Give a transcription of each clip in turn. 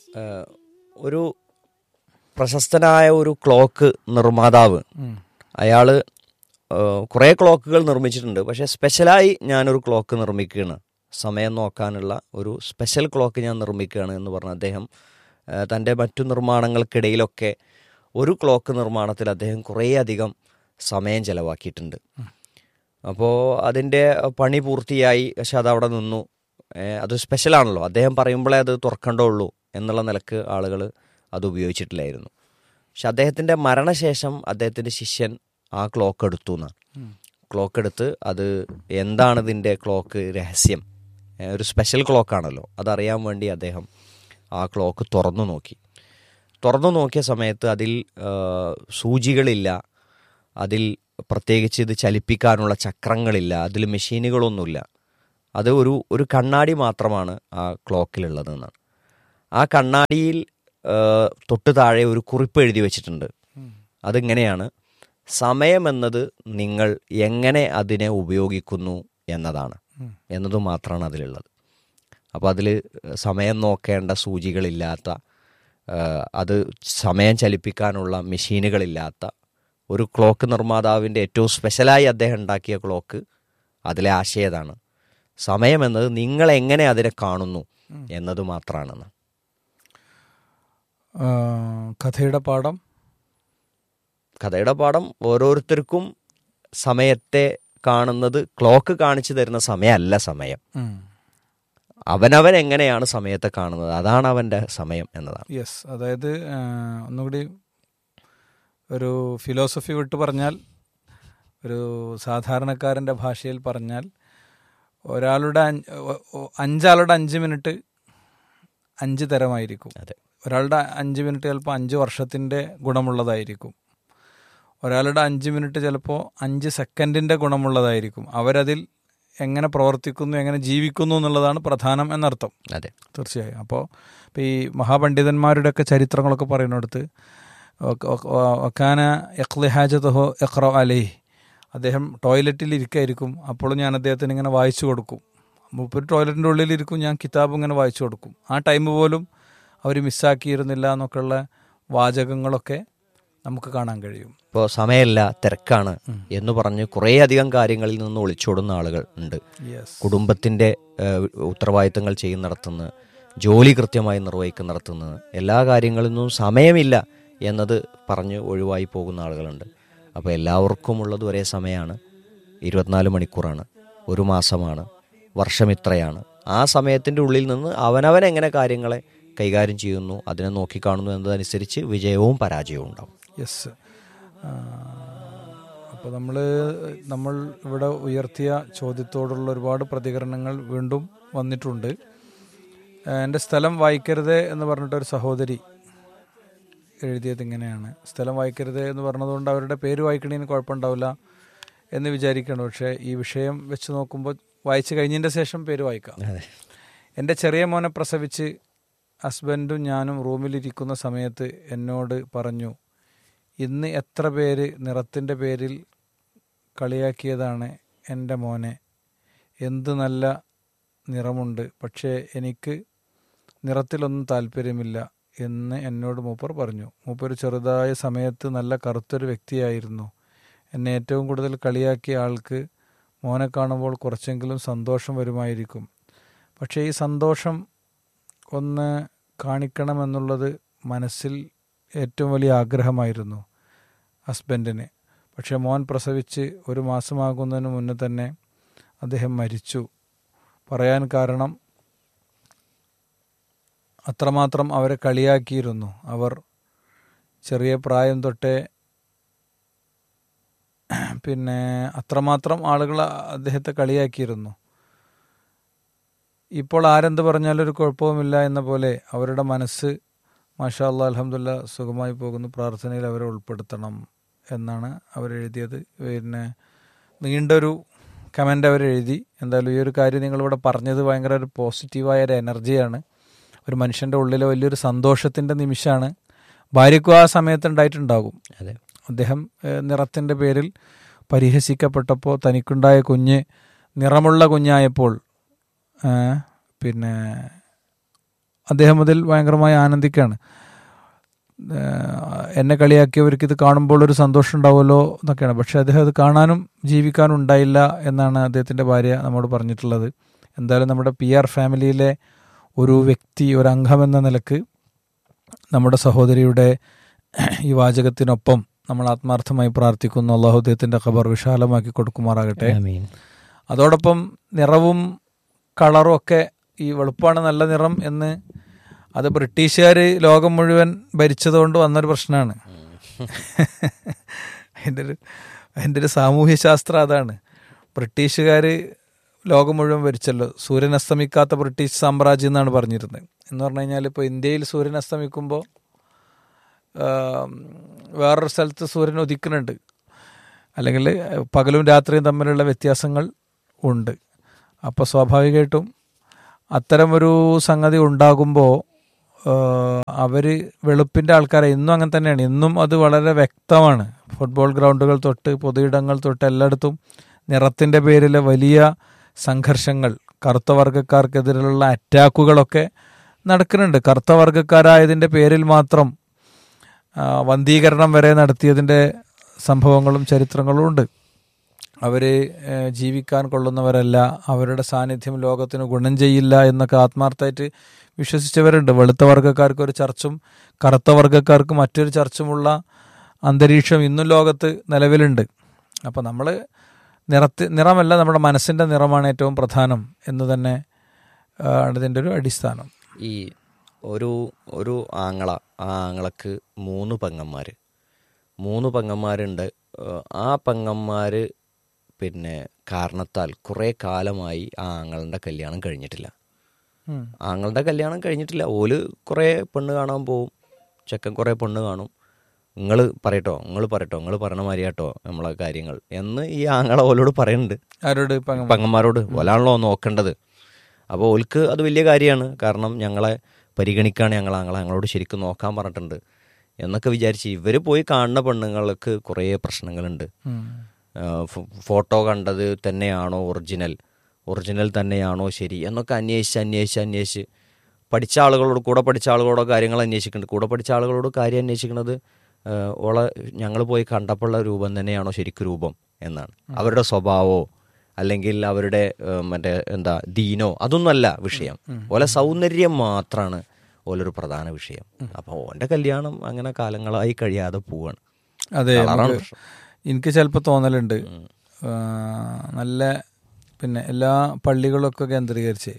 ഏഹ്, ഒരു പ്രശസ്തനായ ഒരു ക്ലോക്ക് നിർമ്മാതാവ് അയാൾ കുറേ ക്ലോക്കുകൾ നിർമ്മിച്ചിട്ടുണ്ട് പക്ഷേ സ്പെഷ്യലായി ഞാനൊരു ക്ലോക്ക് നിർമ്മിക്കുകയാണ് സമയം നോക്കാനുള്ള ഒരു സ്പെഷ്യൽ ക്ലോക്ക് ഞാൻ നിർമ്മിക്കുകയാണ് എന്ന് പറഞ്ഞ അദ്ദേഹം ഏഹ്, തൻ്റെ മറ്റു നിർമ്മാണങ്ങൾക്കിടയിലൊക്കെ ഒരു ക്ലോക്ക് നിർമ്മാണത്തിൽ അദ്ദേഹം കുറേയധികം സമയം ചെലവാക്കിയിട്ടുണ്ട് അപ്പോൾ അതിൻ്റെ പണി പൂർത്തിയായി പക്ഷെ അതവിടെ നിന്നു ഏഹ്, അത് സ്പെഷ്യലാണല്ലോ അദ്ദേഹം പറയുമ്പോഴേ അത് തുറക്കണ്ടുള്ളൂ എന്നുള്ള നിലക്ക് ആളുകൾ അത് ഉപയോഗിച്ചിട്ടില്ലായിരുന്നു പക്ഷെ അദ്ദേഹത്തിൻ്റെ മരണശേഷം അദ്ദേഹത്തിൻ്റെ ശിഷ്യൻ ആ ക്ലോക്ക് എടുത്തു എന്നാണ് ക്ലോക്ക് എടുത്ത് അത് എന്താണ് ഇതിൻ്റെ ക്ലോക്ക് രഹസ്യം ഏഹ്, ഒരു സ്പെഷ്യൽ ക്ലോക്കാണല്ലോ അതറിയാൻ വേണ്ടി അദ്ദേഹം ആ ക്ലോക്ക് തുറന്നു നോക്കി തുറന്നു നോക്കിയ സമയത്ത് അതിൽ ആ, സൂചികളില്ല അതിൽ പ്രത്യേകിച്ച് ഇത് ചലിപ്പിക്കാനുള്ള ചക്രങ്ങളില്ല അതിൽ മെഷീനുകളൊന്നുമില്ല അത് ഒരു ഒരു കണ്ണാടി മാത്രമാണ് ആ ക്ലോക്കിലുള്ളതെന്നാണ് ആ കണ്ണാടിയിൽ ആ, തൊട്ട് താഴെ ഒരു കുറിപ്പ് എഴുതി വെച്ചിട്ടുണ്ട് അതിങ്ങനെയാണ് സമയമെന്നത് നിങ്ങൾ എങ്ങനെ അതിനെ ഉപയോഗിക്കുന്നു എന്നതാണ് എന്നത് മാത്രമാണ് അതിലുള്ളത് അപ്പോൾ അതിൽ സമയം നോക്കേണ്ട സൂചികളില്ലാത്ത ആ, അത് സമയം ചലിപ്പിക്കാനുള്ള മെഷീനുകളില്ലാത്ത ഒരു ക്ലോക്ക് നിർമ്മാതാവിൻ്റെ ഏറ്റവും സ്പെഷ്യലായി അദ്ദേഹം ഉണ്ടാക്കിയ ക്ലോക്ക് അതിലെ ആശയതാണ് സമയം എന്നത് നിങ്ങൾ എങ്ങനെ അതിനെ കാണുന്നു എന്നത് മാത്രമാണെന്ന് ആ, കഥയുടെ പാഠം കഥയുടെ പാഠം ഓരോരുത്തർക്കും സമയത്തെ കാണുന്നത് ക്ലോക്ക് കാണിച്ചു തരുന്ന സമയമല്ല സമയം ഉം. അവനവൻ എങ്ങനെയാണ് സമയത്തെ കാണുന്നത് അതാണ് അവൻ്റെ സമയം എന്നതാണ് യെസ് അതായത് ആ, ഒന്നുകൂടി ഒരു ഫിലോസഫി വിട്ട് പറഞ്ഞാൽ ഒരു സാധാരണക്കാരൻ്റെ ഭാഷയിൽ പറഞ്ഞാൽ ഒരാളുടെ അഞ്ച് ഒ- ഒ- അഞ്ചാളുടെ അഞ്ച് മിനിറ്റ് അഞ്ച് തരമായിരിക്കും അതെ ഒരാളുടെ അഞ്ച് മിനിറ്റ് ചിലപ്പോൾ അഞ്ച് വർഷത്തിൻ്റെ ഗുണമുള്ളതായിരിക്കും ഒരാളുടെ അഞ്ച് മിനിറ്റ് ചിലപ്പോൾ അഞ്ച് സെക്കൻഡിൻ്റെ ഗുണമുള്ളതായിരിക്കും അവരതിൽ എങ്ങനെ പ്രവർത്തിക്കുന്നു എങ്ങനെ ജീവിക്കുന്നു എന്നുള്ളതാണ് പ്രധാനം എന്നർത്ഥം അതെ തീർച്ചയായും അപ്പോൾ ഇപ്പോൾ ഈ മഹാപണ്ഡിതന്മാരുടെയൊക്കെ ചരിത്രങ്ങളൊക്കെ പറയുന്നിടത്ത് ഒക്കാന യഖ്ലിഹാജതഹോ യഖ്റ അലൈ അദ്ദേഹം ടോയ്ലറ്റിൽ ഇരിക്കായിരിക്കും അപ്പോഴും ഞാൻ അദ്ദേഹത്തിന് ഇങ്ങനെ വായിച്ചു കൊടുക്കും മുപ്പൊരു ടോയ്ലറ്റിൻ്റെ ഉള്ളിലിരിക്കും ഞാൻ കിതാബ് ഇങ്ങനെ വായിച്ചു കൊടുക്കും ആ ടൈം പോലും അവർ മിസ്സാക്കിയിരുന്നില്ല എന്നൊക്കെയുള്ള വാചകങ്ങളൊക്കെ നമുക്ക് കാണാൻ കഴിയും ഇപ്പോൾ സമയമില്ല തിരക്കാണ് എന്ന് പറഞ്ഞ് കുറേയധികം കാര്യങ്ങളിൽ നിന്ന് ഒളിച്ചോടുന്ന ആളുകൾ ഉണ്ട് യെസ് കുടുംബത്തിൻ്റെ ഏഹ്, ഉത്തരവാദിത്തങ്ങൾ ചെയ്യുന്നിടത്തുനിന്ന് ജോലി കൃത്യമായി നിർവഹിക്കുന്നിടത്തുനിന്ന് എല്ലാ കാര്യങ്ങളിൽ നിന്നും സമയമില്ല എന്നത് പറഞ്ഞ് ഒഴിവായി പോകുന്ന ആളുകളുണ്ട് അപ്പോൾ എല്ലാവർക്കും ഉള്ളത് ഒരേ സമയമാണ് ഇരുപത്തിനാല് മണിക്കൂറാണ് ഒരു മാസമാണ് വർഷം ഇത്രയാണ് ആ സമയത്തിൻ്റെ ഉള്ളിൽ നിന്ന് അവനവൻ എങ്ങനെ കാര്യങ്ങളെ കൈകാര്യം ചെയ്യുന്നു അതിനെ നോക്കിക്കാണുന്നു എന്നതനുസരിച്ച് വിജയവും പരാജയവും ഉണ്ടാവും യെസ് അപ്പോൾ നമ്മൾ നമ്മൾ ഇവിടെ ഉയർത്തിയ ചോദ്യത്തോടുള്ള ഒരുപാട് പ്രതികരണങ്ങൾ വീണ്ടും വന്നിട്ടുണ്ട് ആ, എൻ്റെ സ്ഥലം വായിക്കരുത് എന്ന് പറഞ്ഞിട്ടൊരു സഹോദരി എഴുതിയത് ഇങ്ങനെയാണ് സ്ഥലം വായിക്കരുത് എന്ന് പറഞ്ഞതുകൊണ്ട് അവരുടെ പേര് വായിക്കണതിന് കുഴപ്പമുണ്ടാവില്ല എന്ന് വിചാരിക്കണം പക്ഷേ ഈ വിഷയം വെച്ച് നോക്കുമ്പോൾ വായിച്ചു കഴിഞ്ഞതിൻ്റെ ശേഷം പേര് വായിക്കാം അതെ എൻ്റെ ചെറിയ മോനെ പ്രസവിച്ച് ഹസ്ബൻഡും ഞാനും റൂമിലിരിക്കുന്ന സമയത്ത് എന്നോട് പറഞ്ഞു ഇന്ന് എത്ര പേര് നിറത്തിൻ്റെ പേരിൽ കളിയാക്കിയതാണ് എൻ്റെ മോനെ എന്ത് നല്ല നിറമുണ്ട് പക്ഷേ എനിക്ക് നിറത്തിലൊന്നും താല്പര്യമില്ല എന്ന് എന്നോട് മൂപ്പർ പറഞ്ഞു മൂപ്പർ ചെറുതായ സമയത്ത് നല്ല കറുത്തൊരു വ്യക്തിയായിരുന്നു എന്നെ ഏറ്റവും കൂടുതൽ കളിയാക്കിയ ആൾക്ക് മോനെ കാണുമ്പോൾ കുറച്ചെങ്കിലും സന്തോഷം വരുമായിരിക്കും പക്ഷേ ഈ സന്തോഷം ഒന്ന് കാണിക്കണമെന്നുള്ളത് മനസ്സിൽ ഏറ്റവും വലിയ ആഗ്രഹമായിരുന്നു ഹസ്ബൻഡിന് പക്ഷേ മോൻ പ്രസവിച്ച് ഒരു മാസമാകുന്നതിന് മുന്നേ തന്നെ അദ്ദേഹം മരിച്ചു പറയാൻ കാരണം അത്രമാത്രം അവരെ കളിയാക്കിയിരുന്നു അവർ ചെറിയ പ്രായം തൊട്ടേ പിന്നെ അത്രമാത്രം ആളുകൾ അദ്ദേഹത്തെ കളിയാക്കിയിരുന്നു ഇപ്പോൾ ആരെന്ത് പറഞ്ഞാലും ഒരു കുഴപ്പവുമില്ല എന്ന പോലെ അവരുടെ മനസ്സ് മാഷാ അല്ലാ അലഹമുല്ല സുഖമായി പോകുന്നു പ്രാർത്ഥനയിൽ അവരെ ഉൾപ്പെടുത്തണം എന്നാണ് അവരെഴുതിയത് പിന്നെ നീണ്ടൊരു കമൻ്റ് അവരെഴുതി എന്തായാലും ഈ ഒരു കാര്യം നിങ്ങളിവിടെ പറഞ്ഞത് ഭയങ്കര ഒരു പോസിറ്റീവായ ഒരു എനർജിയാണ് ഒരു മനുഷ്യൻ്റെ ഉള്ളിലെ വലിയൊരു സന്തോഷത്തിൻ്റെ നിമിഷമാണ് ഭാര്യയ്ക്കും ആ സമയത്ത് ഉണ്ടായിട്ടുണ്ടാകും അതെ അദ്ദേഹം ഏഹ്, നിറത്തിൻ്റെ പേരിൽ പരിഹസിക്കപ്പെട്ടപ്പോൾ തനിക്കുണ്ടായ കുഞ്ഞ് നിറമുള്ള കുഞ്ഞായപ്പോൾ ഏഹ്, പിന്നെ അദ്ദേഹം അതിൽ ഭയങ്കരമായി ആനന്ദിക്കുകയാണ് ഏഹ് എന്നെ കളിയാക്കിയവർക്ക് ഇത് കാണുമ്പോൾ ഒരു സന്തോഷം ഉണ്ടാവുമല്ലോ എന്നൊക്കെയാണ് പക്ഷെ അദ്ദേഹം അത് കാണാനും ജീവിക്കാനും ഉണ്ടായില്ല എന്നാണ് അദ്ദേഹത്തിൻ്റെ ഭാര്യ നമ്മോട് പറഞ്ഞിട്ടുള്ളത് എന്തായാലും നമ്മുടെ പി ആർ ഫാമിലിയിലെ ഒരു വ്യക്തി ഒരു അംഗം എന്ന നിലക്ക് നമ്മുടെ സഹോദരിയുടെ ഈ വാചകത്തിനൊപ്പം നമ്മൾ ആത്മാർത്ഥമായി പ്രാർത്ഥിക്കുന്നു അള്ളാഹു അദ്ദേഹത്തിൻ്റെ ഖബർ വിശാലമാക്കി കൊടുക്കുമാറാകട്ടെ ആമീൻ. അതോടൊപ്പം നിറവും കളറും ഒക്കെ ഈ വെളുപ്പാണ് നല്ല നിറം എന്ന് അത് ബ്രിട്ടീഷുകാർ ലോകം മുഴുവൻ ഭരിച്ചതുകൊണ്ട് വന്നൊരു പ്രശ്നമാണ് അതിൻ്റെ ഒരു അതിൻ്റെ ഒരു സാമൂഹ്യ ശാസ്ത്രം അതാണ് ബ്രിട്ടീഷുകാർ ലോകം മുഴുവൻ ഭരിച്ചല്ലോ സൂര്യൻ അസ്തമിക്കാത്ത ബ്രിട്ടീഷ് സാമ്രാജ്യം എന്നാണ് പറഞ്ഞിരുന്നത് എന്ന് പറഞ്ഞു കഴിഞ്ഞാൽ ഇപ്പോൾ ഇന്ത്യയിൽ സൂര്യൻ അസ്തമിക്കുമ്പോൾ ആം, വേറൊരു സ്ഥലത്ത് സൂര്യൻ ഉദിക്കുന്നുണ്ട് അല്ലെങ്കിൽ പകലും രാത്രിയും തമ്മിലുള്ള വ്യത്യാസങ്ങൾ ഉണ്ട് അപ്പോൾ സ്വാഭാവികമായിട്ടും അത്തരമൊരു സംഗതി ഉണ്ടാകുമ്പോൾ അവർ വെളുപ്പിൻ്റെ ആൾക്കാരെ ഇന്നും അങ്ങനെ തന്നെയാണ് ഇന്നും അത് വളരെ വ്യക്തമാണ് ഫുട്ബോൾ ഗ്രൗണ്ടുകൾ തൊട്ട് പൊതുയിടങ്ങൾ തൊട്ട് എല്ലായിടത്തും നിറത്തിൻ്റെ പേരിൽ വലിയ സംഘർഷങ്ങൾ കറുത്ത വർഗ്ഗക്കാർക്കെതിരെയുള്ള അറ്റാക്കുകളൊക്കെ നടക്കുന്നുണ്ട് കറുത്ത വർഗ്ഗക്കാരായതിൻ്റെ പേരിൽ മാത്രം ആ, വന്ധീകരണം വരെ നടത്തിയതിൻ്റെ സംഭവങ്ങളും ചരിത്രങ്ങളും ഉണ്ട് അവർ ജീവിക്കാൻ കൊള്ളുന്നവരല്ല അവരുടെ സാന്നിധ്യം ലോകത്തിന് ഗുണം ചെയ്യില്ല എന്നൊക്കെ ആത്മാർത്ഥമായിട്ട് വിശ്വസിച്ചവരുണ്ട് വെളുത്ത വർഗ്ഗക്കാർക്ക് ഒരു ചർച്ചും കറുത്ത വർഗ്ഗക്കാർക്ക് മറ്റൊരു ചർച്ചുമുള്ള അന്തരീക്ഷം ഇന്നും ലോകത്ത് നിലവിലുണ്ട് അപ്പോൾ നമ്മൾ നിറത്തി നിറമല്ല നമ്മുടെ മനസ്സിൻ്റെ നിറമാണ് ഏറ്റവും പ്രധാനം എന്ന് തന്നെ ആ, ആണ് ഇതിൻ്റെ ഒരു അടിസ്ഥാനം ഈ ഒരു ഒരു ആങ്ങള ആ ആങ്ങളക്ക് മൂന്ന് പെങ്ങന്മാർ മൂന്ന് പെങ്ങന്മാരുണ്ട് ഏഹ് ആ പെങ്ങന്മാർ പിന്നെ കാരണത്താൽ കുറേ കാലമായി ആ ആങ്ങളുടെ കല്യാണം കഴിഞ്ഞിട്ടില്ല ഉം. ആങ്ങളുടെ കല്യാണം കഴിഞ്ഞിട്ടില്ല ഓല് കുറേ പെണ്ണ് കാണാൻ പോവും ചെക്കൻ കുറേ പെണ്ണ് കാണും നിങ്ങൾ പറയട്ടോ നിങ്ങൾ പറയട്ടോ നിങ്ങൾ പറയണ മാതിരിയാട്ടോ നമ്മളെ കാര്യങ്ങൾ എന്ന് ഈ ആങ്ങള ഓലോട് പറയുന്നുണ്ട് ആരോട് ഇപ്പം പെങ്ങന്മാരോട് ഓലാണല്ലോ നോക്കേണ്ടത് അപ്പോൾ ഓൽക്ക് അത് വലിയ കാര്യമാണ് കാരണം ഞങ്ങളെ പരിഗണിക്കാണ് ഞങ്ങൾ ഞങ്ങളെ ഞങ്ങളോട് ശരിക്കും നോക്കാൻ പറഞ്ഞിട്ടുണ്ട് എന്നൊക്കെ വിചാരിച്ച് ഇവർ പോയി കാണുന്ന പെണ്ണുങ്ങൾക്ക് കുറേ പ്രശ്നങ്ങളുണ്ട് ആ, ഫോ- ഫോട്ടോ കണ്ടത് തന്നെയാണോ ഒറിജിനൽ ഒറിജിനൽ തന്നെയാണോ ശരി എന്നൊക്കെ അന്വേഷിച്ച് അന്വേഷിച്ച് അന്വേഷിച്ച് പഠിച്ച ആളുകളോട് കൂടെ പഠിച്ച ആളുകളോടോ കാര്യങ്ങൾ അന്വേഷിക്കുന്നുണ്ട് കൂടെ പഠിച്ച ആളുകളോട് കാര്യം അന്വേഷിക്കുന്നത് ആ, ഓളെ ഞങ്ങൾ പോയി കണ്ടപ്പോഴുള്ള രൂപം തന്നെയാണോ ശരിക്കും രൂപം എന്നാണ് അവരുടെ സ്വഭാവമോ അല്ലെങ്കിൽ അവരുടെ ആ, മറ്റേ എന്താ ദീനോ അതൊന്നുമല്ല വിഷയം ഓലെ സൗന്ദര്യം മാത്രമാണ് ഓലൊരു പ്രധാന വിഷയം അപ്പോൾ ഓൻ്റെ കല്യാണം അങ്ങനെ കാലങ്ങളായി കഴിയാതെ പോവാണ് അതെ കളറാണ് നമുക്ക് പ്രശ്നം. എനിക്ക് ചിലപ്പോൾ തോന്നലുണ്ട് ആ, നല്ല പിന്നെ എല്ലാ പള്ളികളൊക്കെ കേന്ദ്രീകരിച്ച്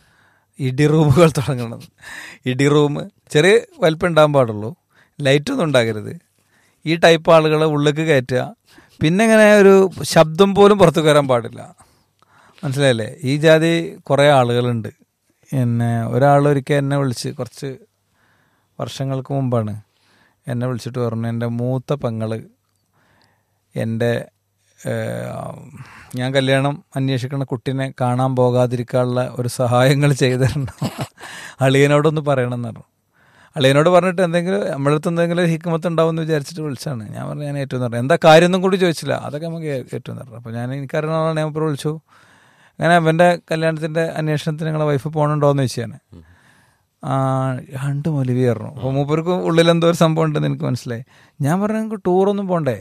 ഇടി റൂമുകൾ തുടങ്ങണം ഇടി റൂം ചെറിയ വലിപ്പം ഉണ്ടാകാൻ പാടുള്ളൂ ലൈറ്റൊന്നും ഉണ്ടാകരുത് ഈ ടൈപ്പ് ആളുകളെ ഉള്ളിലേക്ക് കയറ്റുക പിന്നെ ഇങ്ങനെ ഒരു ശബ്ദം പോലും പുറത്തു കയറാൻ പാടില്ല മനസ്സിലായില്ലേ ഈ ജാതി കുറേ ആളുകളുണ്ട് പിന്നെ ഒരാൾ ഒരിക്കൽ എന്നെ വിളിച്ച് കുറച്ച് വർഷങ്ങൾക്ക് മുമ്പാണ് എന്നെ വിളിച്ചിട്ട് പറഞ്ഞു എൻ്റെ മൂത്ത പെങ്ങള് എൻ്റെ ഏഹ്, ഞാൻ കല്യാണം അന്വേഷിക്കുന്ന കുട്ടീനെ കാണാൻ പോകാതിരിക്കാനുള്ള ഒരു സഹായങ്ങൾ ചെയ്തു തരണം അളിയനോടൊന്ന് പറയണമെന്ന് പറഞ്ഞു അളിയനോട് പറഞ്ഞിട്ട് എന്തെങ്കിലും നമ്മുടെ അടുത്ത് എന്തെങ്കിലും ഒരു ഹിക്മത്ത് ഉണ്ടാവുമെന്ന് വിചാരിച്ചിട്ട് വിളിച്ചാണ് ഞാൻ പറഞ്ഞു ഞാൻ ഏറ്റവും പറഞ്ഞു എന്താ കാര്യം ഒന്നും കൂടി ചോദിച്ചില്ല അതൊക്കെ നമുക്ക് ഏറ്റവും പറഞ്ഞു അപ്പോൾ ഞാൻ എനിക്കറിയുന്ന ആളാണ് ഞാൻ ഇപ്പോൾ വിളിച്ചു അങ്ങനെ അവൻ്റെ കല്യാണത്തിൻ്റെ അന്വേഷണത്തിന് നിങ്ങളെ വൈഫ് പോകണുണ്ടോയെന്ന് ചോദിച്ചു ഞാൻ ആ രണ്ട് മൊലിവി പറഞ്ഞു അപ്പോൾ മൂപ്പർക്ക് ഉള്ളിൽ എന്തോ ഒരു സംഭവം ഉണ്ടെന്ന് എനിക്ക് മനസ്സിലായി ഞാൻ പറഞ്ഞു നിങ്ങൾക്ക് ടൂറൊന്നും പോണ്ടേ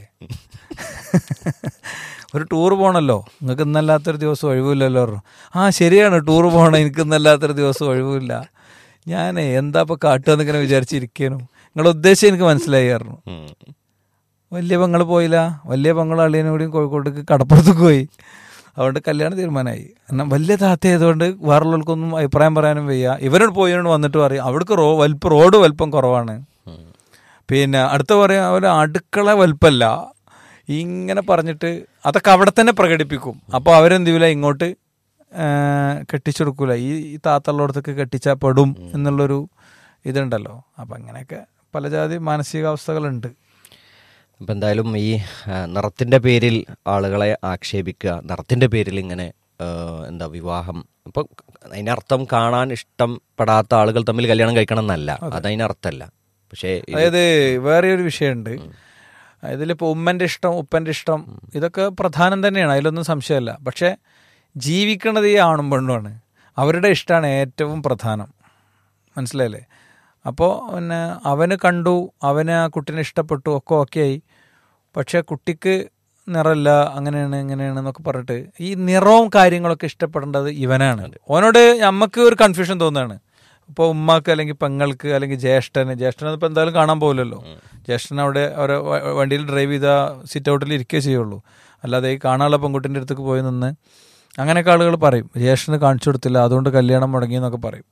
ഒരു ടൂർ പോകണല്ലോ നിങ്ങൾക്ക് ഇന്നല്ലാത്തൊരു ദിവസം ഒഴിവില്ലല്ലോ പറഞ്ഞു ആ ശരിയാണ് ടൂർ പോകണം എനിക്ക് ഇന്നല്ലാത്തൊരു ദിവസം ഒഴിവില്ല ഞാൻ എന്താ ഇപ്പോൾ കാട്ടുക എന്നിങ്ങനെ വിചാരിച്ചിരിക്കാനു നിങ്ങളുടെ ഉദ്ദേശം എനിക്ക് മനസ്സിലായി പറഞ്ഞു ഉം. വലിയ പെങ്ങൾ പോയില്ല വലിയ പെങ്ങൾ അളിയനും കൂടിയും കോഴിക്കോട്ടേക്ക് കടപ്പുറത്തേക്ക് പോയി അതുകൊണ്ട് കല്യാണം തീരുമാനമായി എന്നാൽ വലിയ താത്ത ആയതുകൊണ്ട് വേറുള്ളവർക്കൊന്നും അഭിപ്രായം പറയാനും വയ്യ ഇവരോട് പോയോണ്ട് വന്നിട്ട് പറയും അവിടേക്ക് റോ വലിപ്പം റോഡ് വലിപ്പം കുറവാണ് ഉം. പിന്നെ അടുത്ത പറയാം അവർ അടുക്കള വലിപ്പമല്ല ഇങ്ങനെ പറഞ്ഞിട്ട് അതൊക്കെ അവിടെ തന്നെ പ്രകടിപ്പിക്കും അപ്പോൾ അവരെന്ത് ചെയ്യൂല ഇങ്ങോട്ട് ആ, കെട്ടിച്ചെടുക്കൂല ഈ ഈ താത്തള്ളടത്തൊക്കെ കെട്ടിച്ചാൽ പെടും എന്നുള്ളൊരു ഇതുണ്ടല്ലോ അപ്പം അങ്ങനെയൊക്കെ പല ജാതി മാനസികാവസ്ഥകളുണ്ട് അപ്പം എന്തായാലും ഈ ആ, നിറത്തിൻ്റെ പേരിൽ ആളുകളെ ആക്ഷേപിക്കുക നിറത്തിൻ്റെ പേരിൽ ഇങ്ങനെ ആ, എന്താ വിവാഹം ഇപ്പം അതിനർത്ഥം കാണാൻ ഇഷ്ടപ്പെടാത്ത ആളുകൾ തമ്മിൽ കല്യാണം കഴിക്കണം എന്നല്ല അതതിനർത്ഥമല്ല പക്ഷേ ഇത് അതായത് വേറെ ഒരു വിഷയമുണ്ട് ഇതിലിപ്പോൾ ഉമ്മൻ്റെ ഇഷ്ടം ഉപ്പൻ്റെ ഇഷ്ടം ഇതൊക്കെ പ്രധാനം തന്നെയാണ് അതിലൊന്നും സംശയമല്ല പക്ഷേ ജീവിക്കണത് ഈ ആണും പെണ്ണുമാണ് അവരുടെ ഇഷ്ടമാണ് ഏറ്റവും പ്രധാനം മനസ്സിലായില്ലേ അപ്പോൾ പിന്നെ അവന് കണ്ടു അവന് ആ കുട്ടീനെ ഇഷ്ടപ്പെട്ടു ഒക്കെ ഓക്കെ ആയി പക്ഷേ കുട്ടിക്ക് നിറമില്ല അങ്ങനെയാണ് ഇങ്ങനെയാണ് എന്നൊക്കെ പറഞ്ഞിട്ട് ഈ നിറവും കാര്യങ്ങളൊക്കെ ഇഷ്ടപ്പെടേണ്ടത് ഇവനാണ് ഓനോട് നമുക്ക് ഒരു കൺഫ്യൂഷൻ തോന്നുകയാണ് ഇപ്പോൾ ഉമ്മാക്ക് അല്ലെങ്കിൽ പെങ്ങൾക്ക് അല്ലെങ്കിൽ ജ്യേഷ്ഠന് ജ്യേഷ്ഠന് ഇപ്പോൾ എന്തായാലും കാണാൻ പോകില്ലല്ലോ ജ്യേഷ്ഠൻ അവിടെ ഒരു വ- വണ്ടിയിൽ ഡ്രൈവ് ചെയ്ത സിറ്റ് ഔട്ടിൽ ഇരിക്കുകയേ ചെയ്യുള്ളൂ അല്ലാതെ ഈ കാണാനുള്ള പെൺകുട്ടിൻ്റെ അടുത്തേക്ക് പോയി നിന്ന് അങ്ങനെയൊക്കെ ആളുകൾ പറയും ജ്യേഷ്ഠന് കാണിച്ചു കൊടുത്തില്ല അതുകൊണ്ട് കല്യാണം മുടങ്ങി എന്നൊക്കെ പറയും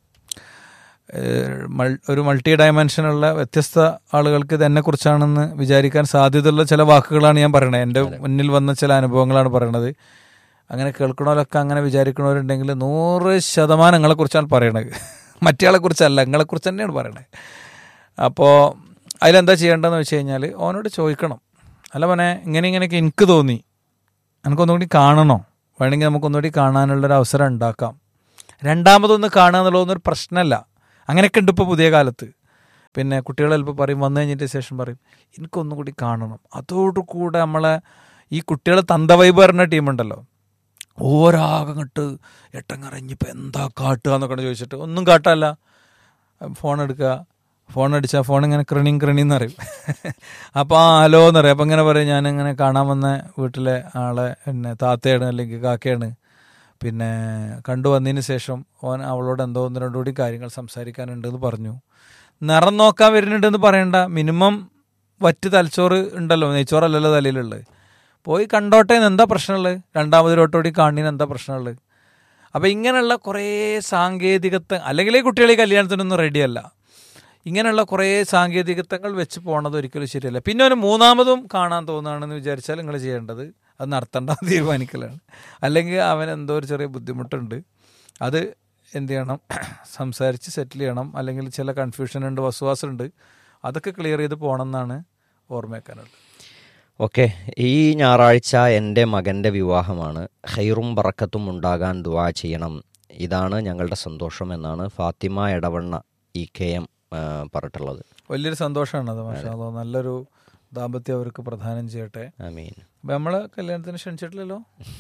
ഏഹ് മൾ- ഒരു മൾട്ടി ഡയമെൻഷനുള്ള വ്യത്യസ്ത ആളുകൾക്ക് ഇത് എന്നെക്കുറിച്ചാണെന്ന് വിചാരിക്കാൻ സാധ്യതയുള്ള ചില വാക്കുകളാണ് ഞാൻ പറയണത് എൻ്റെ മുന്നിൽ വന്ന ചില അനുഭവങ്ങളാണ് പറയണത് അങ്ങനെ കേൾക്കണവരൊക്കെ അങ്ങനെ വിചാരിക്കണവരുണ്ടെങ്കിൽ നൂറ് ശതമാനം നിങ്ങളെക്കുറിച്ചാണ് പറയണത് മറ്റേയാളെ കുറിച്ചല്ല നിങ്ങളെക്കുറിച്ച് തന്നെയാണ് പറയണത് അപ്പോൾ അതിലെന്താ ചെയ്യേണ്ടതെന്ന് വെച്ച് കഴിഞ്ഞാൽ ഓനോട് ചോദിക്കണം അല്ല മോനെ ഇങ്ങനെ ഇങ്ങനെയൊക്കെ എനിക്ക് തോന്നി എനിക്കൊന്നുകൂടി കാണണോ വേണമെങ്കിൽ നമുക്കൊന്നുകൂടി കാണാനുള്ളൊരു അവസരം ഉണ്ടാക്കാം രണ്ടാമതൊന്ന് കാണുക എന്നുള്ളതൊന്നും ഒരു പ്രശ്നമല്ല അങ്ങനെയൊക്കെ ഉണ്ട് ഇപ്പോൾ പുതിയ കാലത്ത് പിന്നെ കുട്ടികൾ ചിലപ്പോൾ പറയും വന്നു കഴിഞ്ഞിട്ട് ശേഷം പറയും എനിക്കൊന്നും കൂടി കാണണം അതോടുകൂടെ നമ്മളെ ഈ കുട്ടികൾ തന്ത വൈബ് പറഞ്ഞ ടീമുണ്ടല്ലോ ഓരാകങ്ങട്ട് എട്ടങ്ങറിഞ്ഞിപ്പോൾ എന്താ കാട്ടുക എന്നൊക്കെ ചോദിച്ചിട്ട് ഒന്നും കാട്ടല്ല ഫോൺ എടുക്കുക ഫോൺ അടിച്ചാൽ ഫോൺ ഇങ്ങനെ ക്രിണിങ് ക്രിണിന്ന് അറിയും അപ്പോൾ ആ ഹലോ എന്ന് പറയും അപ്പം ഇങ്ങനെ പറയും ഞാനിങ്ങനെ കാണാൻ വന്ന വീട്ടിലെ ആളെ പിന്നെ താത്തയാണ് അല്ലെങ്കിൽ കാക്കയാണ് പിന്നെ കണ്ടു വന്നതിന് ശേഷം ഓൻ അവളോട് എന്തോ ഒന്ന് രണ്ടു കൂടി കാര്യങ്ങൾ സംസാരിക്കാനുണ്ടെന്ന് പറഞ്ഞു നിറം നോക്കാൻ വരുന്നുണ്ടെന്ന് പറയണ്ട മിനിമം വറ്റ് തലച്ചോറ് ഉണ്ടല്ലോ നെയ്ച്ചോറല്ലല്ലോ തലയിലുള്ളത് പോയി കണ്ടോട്ടെ എന്ന് എന്താ പ്രശ്നമുള്ളത് രണ്ടാമത് രോട്ടോടി കാണുന്നതിന് എന്താ പ്രശ്നമുള്ളത് അപ്പോൾ ഇങ്ങനെയുള്ള കുറേ സാങ്കേതികത്വ അല്ലെങ്കിൽ ഈ കുട്ടികൾ ഈ കല്യാണത്തിനൊന്നും റെഡിയല്ല ഇങ്ങനെയുള്ള കുറേ സാങ്കേതികത്വങ്ങൾ വെച്ച് പോണത് ഒരിക്കലും ശരിയല്ല പിന്നെ ഒരു മൂന്നാമതും കാണാൻ തോന്നുകയാണെന്ന് വിചാരിച്ചാൽ നിങ്ങൾ ചെയ്യേണ്ടത് അത് നടത്തേണ്ട തീരുമാനിക്കലാണ് അല്ലെങ്കിൽ അവൻ എന്തോ ഒരു ചെറിയ ബുദ്ധിമുട്ടുണ്ട് അത് എന്ത് ചെയ്യണം സംസാരിച്ച് സെറ്റിൽ ചെയ്യണം അല്ലെങ്കിൽ ചില കൺഫ്യൂഷൻ ഉണ്ട് വസുവാസം ഉണ്ട് അതൊക്കെ ക്ലിയർ ചെയ്ത് പോകണം എന്നാണ് ഓർമ്മയാക്കാനുള്ളത് ഓക്കെ ഈ ഞായറാഴ്ച എൻ്റെ മകൻ്റെ വിവാഹമാണ് ഹൈറും ബറക്കത്തും ഉണ്ടാകാൻ ദുവാ ചെയ്യണം ഇതാണ് ഞങ്ങളുടെ സന്തോഷം എന്നാണ് ഫാത്തിമ എടവണ്ണ ഈ കെ എം ആ, പറഞ്ഞിട്ടുള്ളത് വലിയൊരു സന്തോഷമാണ് അത് മാഷാ അല്ലാ. നല്ലൊരു ദാമ്പത്യം അവർക്ക് പ്രധാനം ചെയ്യട്ടെ ഐ അപ്പൊ നമ്മള് കല്യാണത്തിന് ക്ഷണിച്ചിട്ടില്ലല്ലോ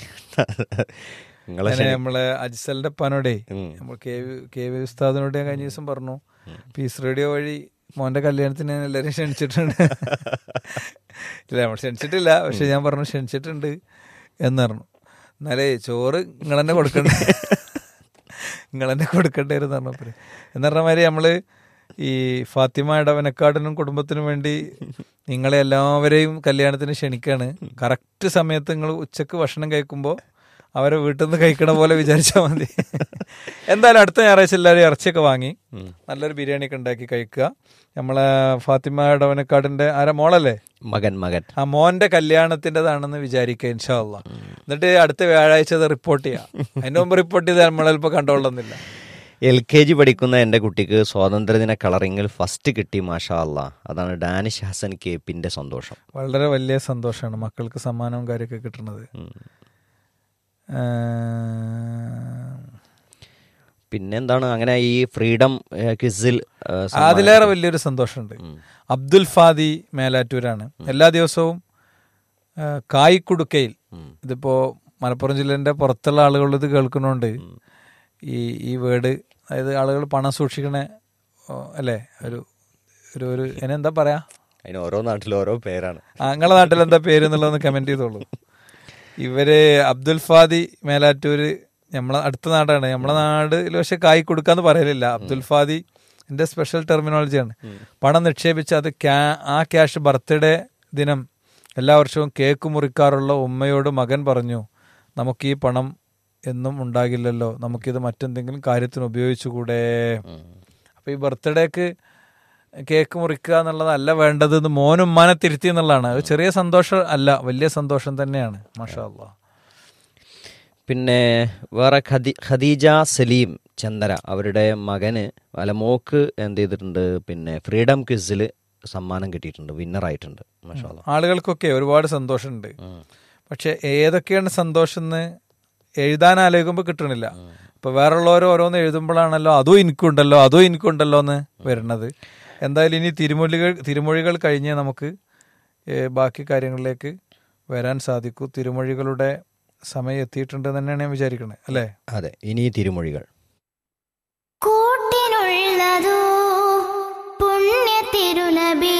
നിങ്ങളെ അങ്ങനെ നമ്മളെ അജിസലിന്റെ പനോടെ ഉം. നമ്മൾ കെ വി കെ വി ഉസ്താദിനോട് ഞാൻ കഴിഞ്ഞ ദിവസം പറഞ്ഞു പീസ് റേഡിയോ വഴി മോന്റെ കല്യാണത്തിന് ഞാൻ എല്ലാവരും ക്ഷണിച്ചിട്ടുണ്ട് ഇല്ല നമ്മൾ ക്ഷണിച്ചിട്ടില്ല പക്ഷെ ഞാൻ പറഞ്ഞു ക്ഷണിച്ചിട്ടുണ്ട് എന്ന് പറഞ്ഞു എന്നാലേ ചോറ് നിങ്ങൾ തന്നെ കൊടുക്കണ്ടേ നിങ്ങൾ തന്നെ കൊടുക്കണ്ടായിരുന്നു പറഞ്ഞപ്പോ എന്ന് പറഞ്ഞ മാതിരി നമ്മള് ഈ ഫാത്തിമ ഇടവനക്കാടിനും കുടുംബത്തിനും വേണ്ടി നിങ്ങളെ എല്ലാവരെയും കല്യാണത്തിന് ക്ഷണിക്കാണ് കറക്റ്റ് സമയത്ത് നിങ്ങൾ ഉച്ചക്ക് ഭക്ഷണം കഴിക്കുമ്പോൾ അവരെ വീട്ടിൽ നിന്ന് കഴിക്കണ പോലെ വിചാരിച്ചാൽ മതി എന്തായാലും അടുത്ത ഞായറാഴ്ച എല്ലാവരും ഇറച്ചിയൊക്കെ വാങ്ങി നല്ലൊരു ബിരിയാണി ഒക്കെ ഉണ്ടാക്കി കഴിക്കുക നമ്മളെ ഫാത്തിമ ഇടവനക്കാടിന്റെ ആരാ മോളല്ലേ മകൻ മകൻ ആ മോന്റെ കല്യാണത്തിൻ്റെതാണെന്ന് വിചാരിക്കുക ഇൻഷാല്ല എന്നിട്ട് അടുത്ത വ്യാഴാഴ്ച അത് റിപ്പോർട്ട് ചെയ്യാം അതിന് മുമ്പ് റിപ്പോർട്ട് ചെയ്താൽ നമ്മളിപ്പോൾ കണ്ടോളുന്നില്ല എൽ കെ ജി പഠിക്കുന്ന എൻ്റെ കുട്ടിക്ക് സ്വാതന്ത്ര്യദിന കളറിങ്ങിൽ ഫസ്റ്റ് കിട്ടി മാഷാ അല്ലാ അതാണ് ഡാനിഷ് ഹസൻ കേപ്പിൻ്റെ സന്തോഷം വളരെ വലിയ സന്തോഷമാണ് മക്കൾക്ക് സമ്മാനവും കാര്യമൊക്കെ കിട്ടുന്നത് ഉം. ഏഹ്, പിന്നെന്താണ് അങ്ങനെ ഈ ഫ്രീഡം ക്വിസിൽ അതിലേറെ വലിയൊരു സന്തോഷമുണ്ട് അബ്ദുൽ ഫാദി മേലാറ്റൂരാണ് എല്ലാ ദിവസവും ഏഹ്, കായ്ക്കുടുക്കയിൽ ഇതിപ്പോ മലപ്പുറം ജില്ലേന്റെ പുറത്തുള്ള ആളുകൾ ഇത് കേൾക്കുന്നോണ്ട് ഈ ഈ വേർഡ് അതായത് ആളുകൾ പണം സൂക്ഷിക്കണ ഓ, അല്ലേ ഒരു ഒരു ഒരു എന്താ പറയാ അതിന് ഓരോ നാട്ടിലും ഓരോ പേരാണ് ആ, നിങ്ങളെ നാട്ടിൽ എന്താ പേര് എന്നുള്ളതൊന്ന് കമന്റ് ചെയ്തോളൂ ഇവര് അബ്ദുൽ ഫാദി മേലാറ്റൂര് നമ്മളെ അടുത്ത നാടാണ് നമ്മളെ നാടിൽ പക്ഷെ കായ് കൊടുക്കാന്ന് പറയലില്ല അബ്ദുൽ ഫാദി എന്റെ സ്പെഷ്യൽ ടെർമിനോളജിയാണ് പണം നിക്ഷേപിച്ച് അത് ക്യാ- ആ ക്യാഷ് ബർത്ത്ഡേ ദിനം എല്ലാ വർഷവും കേക്ക് മുറിക്കാറുള്ള ഉമ്മയോട് മകൻ പറഞ്ഞു നമുക്ക് ഈ പണം എന്നും ഉണ്ടാകില്ലല്ലോ നമുക്കിത് മറ്റെന്തെങ്കിലും കാര്യത്തിന് ഉപയോഗിച്ചുകൂടെ അപ്പൊ ഈ ബർത്ത്ഡേക്ക് കേക്ക് മുറിക്കുക എന്നുള്ളതല്ല വേണ്ടത് എന്ന് മോനും ഉമ്മാനെ തിരുത്തി എന്നുള്ളതാണ് അത് ചെറിയ സന്തോഷം അല്ല വലിയ സന്തോഷം തന്നെയാണ് മാഷാ അല്ലാ പിന്നെ വേറെ ഖദി ഖദീജ സലീം ചന്ദര അവരുടെ മകന് അല്ല മോക്ക് എന്ത് ചെയ്തിട്ടുണ്ട് പിന്നെ ഫ്രീഡം ക്വിസിൽ സമ്മാനം കിട്ടിയിട്ടുണ്ട് വിന്നറായിട്ടുണ്ട് മാഷാ അല്ലാ. ആളുകൾക്കൊക്കെ ഒരുപാട് സന്തോഷമുണ്ട് പക്ഷെ ഏതൊക്കെയാണ് സന്തോഷം എന്ന് എഴുതാൻ ആലോചിക്കുമ്പോൾ കിട്ടണില്ല ഇപ്പൊ വേറുള്ളവർ ഓരോന്ന് എഴുതുമ്പോഴാണല്ലോ അതും എനിക്കുണ്ടല്ലോ അതും എനിക്കുണ്ടല്ലോ എന്ന് വരുന്നത് എന്തായാലും ഇനി തിരുമൊഴികൾ തിരുമൊഴികൾ കഴിഞ്ഞ് നമുക്ക് ഏ, ബാക്കി കാര്യങ്ങളിലേക്ക് വരാൻ സാധിക്കൂ തിരുമൊഴികളുടെ സമയം എത്തിയിട്ടുണ്ട് തന്നെയാണ് ഞാൻ വിചാരിക്കുന്നത് അല്ലേ അതെ ഇനി തിരുമൊഴികൾ കൂട്ടിനുള്ള തന്നതോ പുണ്യ തിരുനബി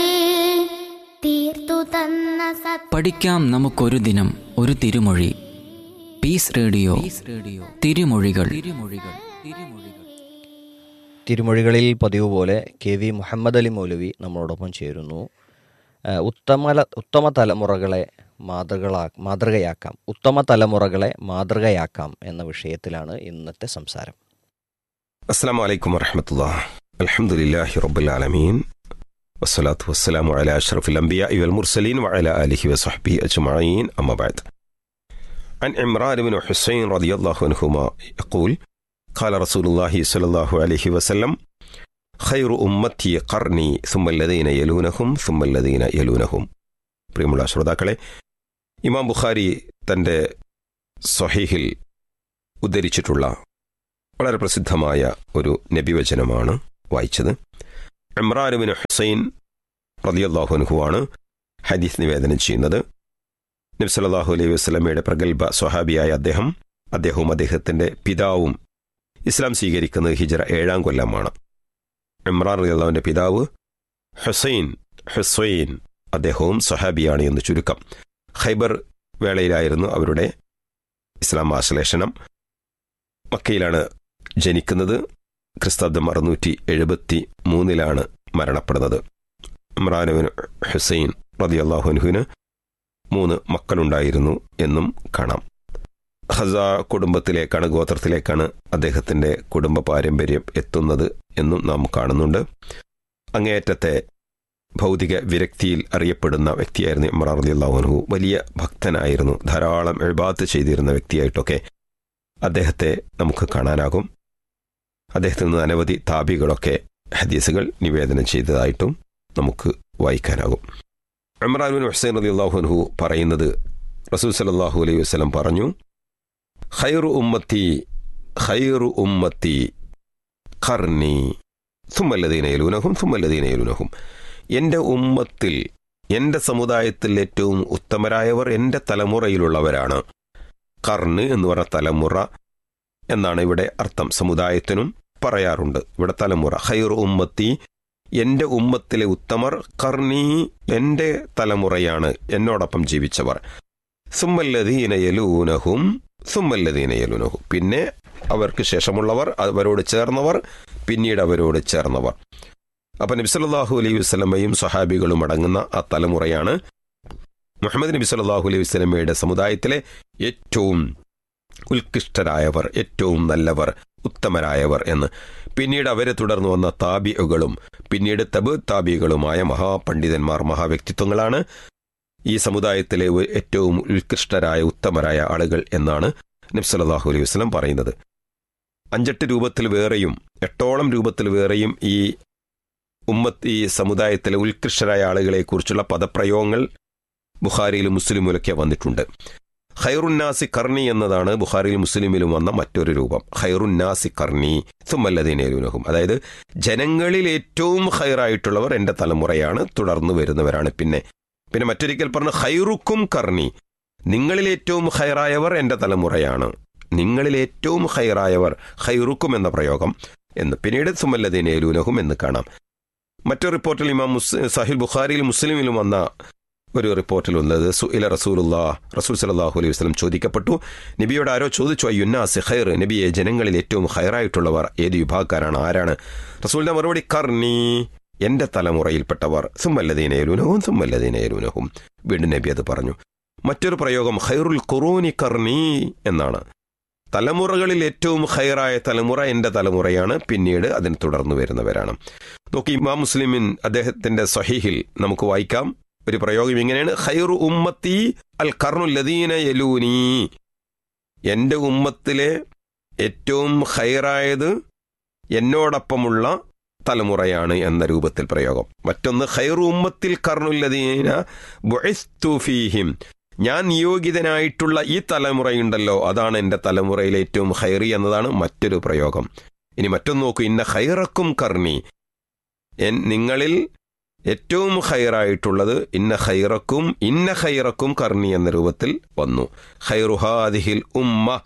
തീർത്തു തന്ന സത് പഠിക്കാം നമുക്കൊരു ദിനം ഒരു തിരുമൊഴി പീസ് റേഡിയോ റേഡിയോ തിരുമൊഴികൾ തിരുമൊഴികൾ തിരുമൊഴികൾ തിരുമൊഴികളിൽ പതിവ് പോലെ കെ വി മുഹമ്മദ് അലി മൗലവി നമ്മളോടൊപ്പം ചേരുന്നു ഏഹ് ഉത്തമ ഉത്തമ തലമുറകളെ മാതൃകളാ മാതൃകയാക്കാം ഉത്തമ തലമുറകളെ മാതൃകയാക്കാം എന്ന വിഷയത്തിലാണ് ഇന്നത്തെ സംസാരം السلام عليكم ورحمة الله الحمد لله رب العالمين والصلاة والسلام على أشرف الأنبياء والمرسلين وعلى آله وصحبه أجمعين أما بعد عن عمران بن حسين رضي الله عنهما يقول قال رسول الله صلى الله عليه وسلم خير أمتي قرني ثم الذين يلونهم ثم الذين يلونهم പ്രിയമുള്ള ശ്രോതാക്കളെ ഇമാം ബുഖാരി തൻ്റെ സ്വഹീഹിൽ ഉദ്ധരിച്ചിട്ടുള്ള വളരെ പ്രസിദ്ധമായ ഒരു നബിവചനമാണ് വായിച്ചത് ഇമ്രാനുബിൻ ഹുസൈൻ റലിയല്ലാഹുനുഹുവാണ് ഹദീസ് നിവേദനം ചെയ്യുന്നത് നബി സല്ലല്ലാഹു അലൈഹി വസ്ലമയുടെ പ്രഗത്ഭ സ്വഹാബിയായ അദ്ദേഹം അദ്ദേഹവും അദ്ദേഹത്തിന്റെ പിതാവും ഇസ്ലാം സ്വീകരിക്കുന്നത് ഹിജറ ഏഴാം കൊല്ലമാണ് ഇമ്രാൻ റലിയല്ലാഹുവിന്റെ പിതാവ് ഹുസൈൻ ഹുസൈൻ അദ്ദേഹവും സ്വഹാബിയാണ് എന്ന് ചുരുക്കം ഖൈബർ വേളയിലായിരുന്നു അവരുടെ ഇസ്ലാം ആശ്ലേഷണം മക്കയിലാണ് ജനിക്കുന്നത് ക്രിസ്താബ്ദം അറുന്നൂറ്റി എഴുപത്തി മൂന്നിലാണ് മരണപ്പെടുന്നത് ഇമ്രാനുവിൻ ഹുസൈൻ റതി അള്ളാഹുനുവിന് മൂന്ന് മക്കളുണ്ടായിരുന്നു എന്നും കാണാം ഹസ കുടുംബത്തിലേക്കാണ് ഗോത്രത്തിലേക്കാണ് അദ്ദേഹത്തിന്റെ കുടുംബ പാരമ്പര്യം എത്തുന്നത് എന്നും നാം കാണുന്നുണ്ട് അങ്ങേയറ്റത്തെ ഭൗതിക വിരക്തിയിൽ അറിയപ്പെടുന്ന വ്യക്തിയായിരുന്നു ഇമ്രാൻ റതി അള്ളാഹുനു വലിയ ഭക്തനായിരുന്നു ധാരാളം എഴുപാത്ത് ചെയ്തിരുന്ന വ്യക്തിയായിട്ടൊക്കെ അദ്ദേഹത്തെ നമുക്ക് കാണാനാകും അദ്ദേഹത്തിൽ നിന്ന് അനവധി താപികളൊക്കെ ഹദീസുകൾ നിവേദനം ചെയ്തതായിട്ടും നമുക്ക് വായിക്കാനാകും ഇമ്രാൻ ഹുസൈൻ റതി അള്ളാഹുൻഹു പറയുന്നത് റസൂൽ സലാഹു അലൈഹി വസ്ലം പറഞ്ഞു ഖൈറു ഉമ്മത്തി ഖൈറു ഉമ്മത്തി ഖർണി സുമല്ലദീനയലൂനഹും സുമല്ലദീനയലൂനഹും എൻ്റെ ഉമ്മത്തിൽ എൻ്റെ സമുദായത്തിൽ ഏറ്റവും ഉത്തമരായവർ എൻ്റെ തലമുറയിലുള്ളവരാണ് കർണ് എന്ന് പറഞ്ഞ തലമുറ എന്നാണ് ഇവിടെ അർത്ഥം സമുദായത്തിനും പറയാറുണ്ട് ഇവിടെ തലമുറ ഖൈർ ഉമ്മത്തി എൻ്റെ ഉമ്മത്തിലെ ഉത്തമർ കർണി എൻ്റെ തലമുറയാണ് എന്നോടൊപ്പം ജീവിച്ചവർ സുമ്മല്ലദീനയലൂനഹും സുമ്മല്ലദീനയലൂനഹും പിന്നെ അവർക്ക് ശേഷമുള്ളവർ അവരോട് ചേർന്നവർ പിന്നീട് അവരോട് ചേർന്നവർ അപ്പം നബിസല്ലാഹു അലൈഹി വസ്ലമയും സഹാബികളും അടങ്ങുന്ന ആ തലമുറയാണ് മുഹമ്മദ് നബി സല്ലാഹു അലൈഹി വസ്ലമയുടെ സമുദായത്തിലെ ഏറ്റവും ഉത്കൃഷ്ടരായവർ ഏറ്റവും നല്ലവർ ഉത്തമരായവർ എന്ന് പിന്നീട് അവരെ തുടർന്ന് വന്ന താബികളും പിന്നീട് തബ് താബികളുമായ മഹാപണ്ഡിതന്മാർ മഹാവ്യക്തിത്വങ്ങളാണ് ഈ സമുദായത്തിലെ ഏറ്റവും ഉത്കൃഷ്ടരായ ഉത്തമരായ ആളുകൾ എന്നാണ് നബ്സല്ലാഹു അലൈഹി വസ്ലം പറയുന്നത് അഞ്ചെട്ട് രൂപത്തിൽ വേറെയും എട്ടോളം രൂപത്തിൽ വേറെയും ഈ ഉമ്മത്ത് ഈ സമുദായത്തിലെ ഉത്കൃഷ്ടരായ ആളുകളെക്കുറിച്ചുള്ള പദപ്രയോഗങ്ങൾ ബുഖാരിയിലും മുസ്ലിമിലൊക്കെ വന്നിട്ടുണ്ട് ഖൈറുന്നാസി കർണി എന്നതാണ് ബുഖാരിയിൽ മുസ്ലിമിലും വന്ന മറ്റൊരു രൂപം ഖൈറുന്നാസി കർണി സുമല്ലദീനേലുനഹും അതായത് ജനങ്ങളിൽ ഏറ്റവും ഖൈറായിട്ടുള്ളവർ എൻ്റെ തലമുറയാണ് തുടർന്നു വരുന്നവരാണ് പിന്നെ പിന്നെ മറ്റൊരിക്കൽ പറഞ്ഞ ഖൈറുക്കും കർണി നിങ്ങളിൽ ഏറ്റവും ഖൈറായവർ എൻ്റെ തലമുറയാണ് നിങ്ങളിൽ ഏറ്റവും ഖൈറായവർ ഖൈറുക്കും എന്ന പ്രയോഗം എന്ന് പിന്നീട് സുമല്ലദീനേലുനഹും എന്ന് കാണാം മറ്റൊരു റിപ്പോർട്ടിൽ ഇമാം മുസ് സാഹിൽ ബുഖാരിയിലും മുസ്ലിമിലും വന്ന ഒരു റിപ്പോർട്ടിൽ വന്നത് സുഇല റസൂലുള്ള റസൂൽ സലാഹു അലൈഹി വസ്ലം ചോദിക്കപ്പെട്ടു നബിയോട് ആരോ ചോദിച്ചു അയ്യുന്നാസ് ഖൈർ നബിയെ ജനങ്ങളിൽ ഏറ്റവും ഹൈറായിട്ടുള്ളവർ ഏത് വിഭാഗക്കാരാണ് ആരാണ് റസൂലിന്റെ മറുപടി കർണി എന്റെ തലമുറയിൽപ്പെട്ടവർ സുമ്മല്ലദീനയലൂനഹും സുമ്മല്ലദീനയലൂനഹും വീണ്ടും നബി അത് പറഞ്ഞു മറ്റൊരു പ്രയോഗം ഖൈറുൽ ഖുറൂനി കർണി എന്നാണ് തലമുറകളിൽ ഏറ്റവും ഹൈറായ തലമുറ എന്റെ തലമുറയാണ് പിന്നീട് അതിന് തുടർന്നു വരുന്നവരാണ് നോക്കി ഇമാം മുസ്ലിമിൻ അദ്ദേഹത്തിന്റെ സഹീഹിൽ നമുക്ക് വായിക്കാം ഒരു പ്രയോഗം ഇങ്ങനെയാണ് ഖൈറു ഉമ്മത്തി അൽ കർണുല്ലദീന യലൂനി എന്റെ ഉമ്മത്തിലെ ഏറ്റവും ഹൈറായത് എന്നോടൊപ്പമുള്ള തലമുറയാണ് എന്ന രൂപത്തിൽ പ്രയോഗം മറ്റൊന്ന് ഖൈറു ഉമ്മത്തിൽ കർണുല്ലദീന ഫീഹിം ഞാൻ നിയോഗിതനായിട്ടുള്ള ഈ തലമുറയുണ്ടല്ലോ അതാണ് എൻ്റെ തലമുറയിലെ ഏറ്റവും ഹൈറി എന്നതാണ് മറ്റൊരു പ്രയോഗം ഇനി മറ്റൊന്ന് നോക്കൂ ഇന്ന ഹൈറക്കും കർണി എൻ നിങ്ങളിൽ ഏറ്റവും ഹൈറായിട്ടുള്ളത് ഇന്ന ഹൈറക്കും ഇന്ന ഹൈറക്കും കർണി എന്ന രൂപത്തിൽ വന്നു ഖൈറുഹാദിഹിൽ ഉമ്മ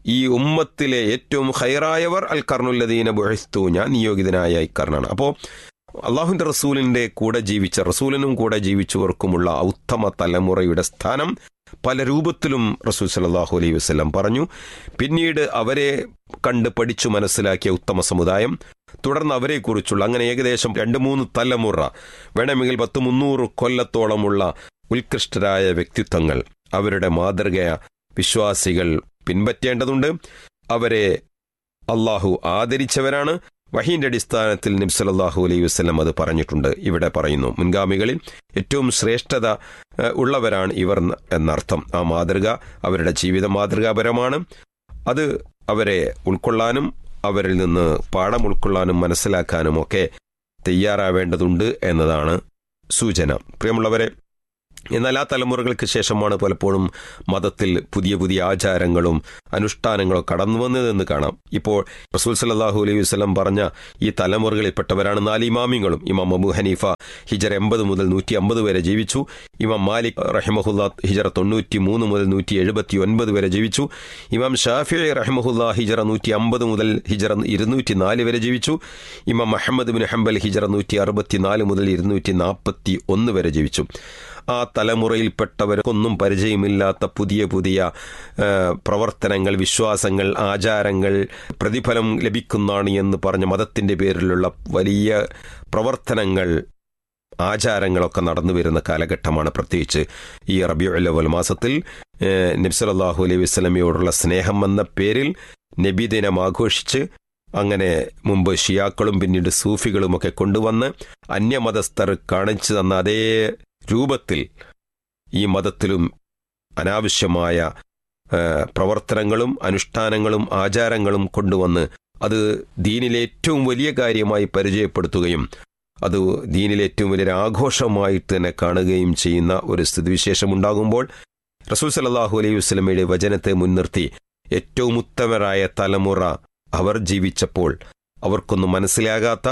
ഈ ഉമ്മത്തിലെ ഏറ്റവും ഹൈറായവർ അൽ കർണുല്ലദീന ബുഹസ്തു ഞാൻ നിയോഗിതനായ ഇക്കർണാണ് അപ്പോൾ അള്ളാഹുവിന്റെ റസൂലിന്റെ കൂടെ ജീവിച്ച റസൂലിനും കൂടെ ജീവിച്ചവർക്കുമുള്ള ഉത്തമ തലമുറയുടെ സ്ഥാനം പല രൂപത്തിലും റസൂൽ സലാഹു അലൈഹി വസ്ലം പറഞ്ഞു പിന്നീട് അവരെ കണ്ട് പഠിച്ചു മനസ്സിലാക്കിയ ഉത്തമ സമുദായം തുടർന്ന് അവരെക്കുറിച്ചുള്ള അങ്ങനെ ഏകദേശം രണ്ട് മൂന്ന് തലമുറ വേണമെങ്കിൽ പത്ത് മുന്നൂറ് കൊല്ലത്തോളമുള്ള ഉത്കൃഷ്ടരായ വ്യക്തിത്വങ്ങൾ അവരുടെ മാതൃക വിശ്വാസികൾ പിൻപറ്റേണ്ടതുണ്ട് അവരെ അള്ളാഹു ആദരിച്ചവരാണ് വഹീന്റെ അടിസ്ഥാനത്തിൽ നബ്സലല്ലാഹു അലൈഹി വസ്ലം അത് പറഞ്ഞിട്ടുണ്ട് ഇവിടെ പറയുന്നു മുൻഗാമികളിൽ ഏറ്റവും ശ്രേഷ്ഠത ഏഹ്, ഉള്ളവരാണ് ഇവർ ന- എന്നർത്ഥം ആ മാതൃക അവരുടെ ജീവിത മാതൃകാപരമാണ് അത് അവരെ ഉൾക്കൊള്ളാനും അവരിൽ നിന്ന് പാഠം ഉൾക്കൊള്ളാനും മനസ്സിലാക്കാനും ഒക്കെ തയ്യാറാവേണ്ടതുണ്ട് എന്നതാണ് സൂചന പ്രിയമുള്ളവരെ എന്നാൽ ആ തലമുറകൾക്ക് ശേഷമാണ് പലപ്പോഴും മതത്തിൽ പുതിയ പുതിയ ആചാരങ്ങളും അനുഷ്ഠാനങ്ങളും കടന്നു വന്നതെന്ന് കാണാം ഇപ്പോൾ റസൂൽ സല്ലാഹു അലൈഹി വസ്ലം പറഞ്ഞ ഈ തലമുറകളിൽപ്പെട്ടവരാണ് നാല് ഇമാമിങ്ങളും ഇമാം അബു ഹനീഫ ഹിജർ എൺപത് മുതൽ നൂറ്റി അമ്പത് വരെ ജീവിച്ചു ഇമാം മാലിക് റഹിമഹുല്ല ഹിജറ തൊണ്ണൂറ്റി മൂന്ന് മുതൽ നൂറ്റി എഴുപത്തി ഒൻപത് വരെ ജീവിച്ചു ഇമാം ഷാഫി റഹിമഹുല്ല ഹിജറ നൂറ്റി അമ്പത് മുതൽ ഹിജറ ഇരുന്നൂറ്റി നാല് വരെ ജീവിച്ചു ഇമാം മുഹമ്മദ് ബിൻ ഹംബൽ ഹിജറ നൂറ്റി അറുപത്തിനാല് മുതൽ ഇരുന്നൂറ്റി നാൽപ്പത്തി ഒന്ന് വരെ ജീവിച്ചു ആ തലമുറയിൽപ്പെട്ടവർക്കൊന്നും പരിചയമില്ലാത്ത പുതിയ പുതിയ ആ, പ്രവർത്തനങ്ങൾ വിശ്വാസങ്ങൾ ആചാരങ്ങൾ പ്രതിഫലം ലഭിക്കുന്നതാണ് എന്ന് പറഞ്ഞ മതത്തിന്റെ പേരിലുള്ള വലിയ പ്രവർത്തനങ്ങൾ ആചാരങ്ങളൊക്കെ നടന്നു വരുന്ന കാലഘട്ടമാണ് പ്രത്യേകിച്ച് ഈ റബിയുൽ മാസത്തിൽ നബ്സലല്ലാഹു അലൈഹി വസ്ലമയോടുള്ള സ്നേഹം എന്ന പേരിൽ നബിദിനം ആഘോഷിച്ച് അങ്ങനെ മുമ്പ് ഷിയാക്കളും പിന്നീട് സൂഫികളുമൊക്കെ കൊണ്ടുവന്ന് അന്യമതസ്ഥർ കാണിച്ചു തന്ന അതേ രൂപത്തിൽ ഈ മതത്തിലും അനാവശ്യമായ ആ, പ്രവർത്തനങ്ങളും അനുഷ്ഠാനങ്ങളും ആചാരങ്ങളും കൊണ്ടുവന്ന് അത് ദീനിലെ ഏറ്റവും വലിയ കാര്യമായി പരിചയപ്പെടുത്തുകയും അത് ദീനിലെ ഏറ്റവും വലിയൊരു ആഘോഷമായിട്ട് തന്നെ കാണുകയും ചെയ്യുന്ന ഒരു സ്ഥിതിവിശേഷം ഉണ്ടാകുമ്പോൾ റസൂൽ സലാഹു അലൈഹി വസ്ലമയുടെ വചനത്തെ മുൻനിർത്തി ഏറ്റവും ഉത്തമരായ തലമുറ അവർ ജീവിച്ചപ്പോൾ അവർക്കൊന്നും മനസ്സിലാകാത്ത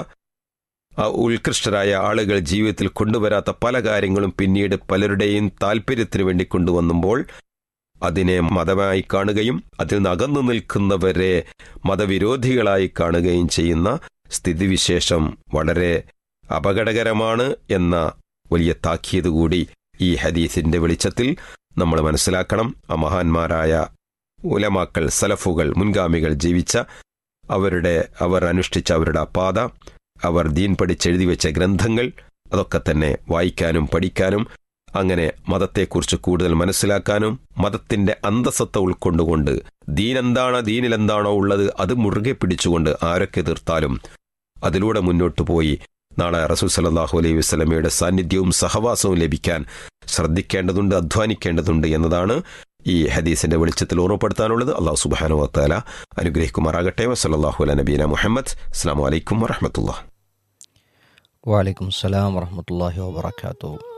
ആ ഉത്കൃഷ്ടരായ ആളുകൾ ജീവിതത്തിൽ കൊണ്ടുവരാത്ത പല കാര്യങ്ങളും പിന്നീട് പലരുടെയും താല്പര്യത്തിന് വേണ്ടി കൊണ്ടുവന്നുമ്പോൾ അതിനെ മതമായി കാണുകയും അതിൽ നിന്ന് അകന്നു നിൽക്കുന്നവരെ മതവിരോധികളായി കാണുകയും ചെയ്യുന്ന സ്ഥിതിവിശേഷം വളരെ അപകടകരമാണ് എന്ന വലിയ താക്കീത് കൂടി ഈ ഹദീസിന്റെ വെളിച്ചത്തിൽ നമ്മൾ മനസ്സിലാക്കണം ആ മഹാന്മാരായ ഉലമാക്കൾ സലഫുകൾ മുൻഗാമികൾ ജീവിച്ച അവരുടെ അവർ അനുഷ്ഠിച്ച അവരുടെ ആ പാത അവർ ദീൻ പഠിച്ചെഴുതി വെച്ച ഗ്രന്ഥങ്ങൾ അതൊക്കെ തന്നെ വായിക്കാനും പഠിക്കാനും അങ്ങനെ മതത്തെക്കുറിച്ച് കൂടുതൽ മനസ്സിലാക്കാനും മതത്തിന്റെ അന്തസത്ത ഉൾക്കൊണ്ടുകൊണ്ട് ദീൻ എന്താണ് ദീനിൽ എന്താണോ ഉള്ളത് അത് മുറുകെ പിടിച്ചുകൊണ്ട് ആരൊക്കെ എതിർത്താലും അതിലൂടെ മുന്നോട്ടു പോയി നാളെ റസൂൽ സലാഹു അലൈഹി വസ്ലമയുടെ സാന്നിധ്യവും സഹവാസവും ലഭിക്കാൻ ശ്രദ്ധിക്കേണ്ടതുണ്ട് അധ്വാനിക്കേണ്ടതുണ്ട് എന്നതാണ് ഈ ഹദീസിന്റെ വെളിച്ചത്തിൽ ഓർമ്മപ്പെടുത്താനുള്ളത് അള്ളാഹു സുബാനു വത്താല അനുഗ്രഹിക്കുമാറാകട്ടെ വസല്ലാഹു അല നബീന മുഹമ്മദ് അസ്സാം വലൈക്കും വറഹമത്തുള്ള വാലൈക്കും സലാം വറഹമത്തല്ലാഹി വാബർക്കാത്തു